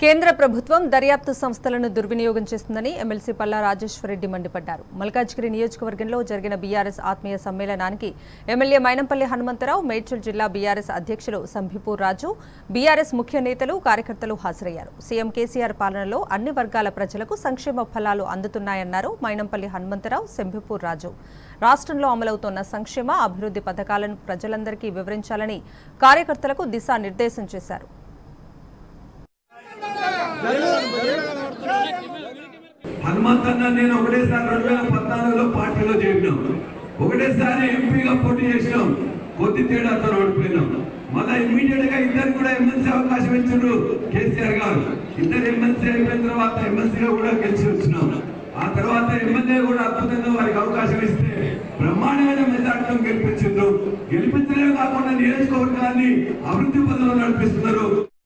కేంద్ర ప్రభుత్వం దర్యాప్తు సంస్థలను దుర్వినియోగం చేస్తుందని ఎమ్మెల్సీ పల్లా రాజేశ్వరరెడ్డి మండిపడ్డారు మల్కాజ్గిరి నియోజకవర్గంలో జరిగిన బీఆర్ఎస్ ఆత్మీయ సమ్మేళనానికి ఎమ్మెల్యే మైనంపల్లి హనుమంతరావు మేడ్చల్ జిల్లా బీఆర్ఎస్ అధ్యక్షులు సంభిపూర్ రాజు బీఆర్ఎస్ ముఖ్య నేతలు కార్యకర్తలు హాజరయ్యారు సీఎం కేసీఆర్ పాలనలో అన్ని వర్గాల ప్రజలకు సంక్షేమ ఫలాలు అందుతున్నాయన్నారు మైనంపల్లి హనుమంతరావు సంభిపూర్ రాజు రాష్ట్రంలో అమలవుతోన్న సంక్షేమ అభివృద్ధి పథకాలను ప్రజలందరికీ వివరించాలని కార్యకర్తలకు దిశానిర్దేశం చేశారు హనుమంతన్న నేను ఒకటేసారి రెండు వేల పద్నాలుగులో పార్టీలో చేరినాం ఒకటేసారి ఎంపీగా పోటీ చేసినాం కొద్ది తేడాతో ఓడిపోయినాం మళ్ళా ఇమ్మీడియట్ గా ఇద్దరు కూడా ఎమ్మెల్సీ అవకాశం ఇచ్చిండ్రు కేసీఆర్ గారు ఇద్దరు ఎమ్మెల్సీ అయిపోయిన తర్వాత ఎమ్మెల్సీగా కూడా గెలిచి వచ్చినాం ఆ తర్వాత ఎమ్మెల్యే కూడా అద్భుతంగా వారికి అవకాశం ఇస్తే బ్రహ్మాండమైన మెజార్టీతో గెలిపించిండ్రు గెలిపించడమే కాకుండా నియోజకవర్గాన్ని అభివృద్ధి పదంలో నడిపిస్తున్నారు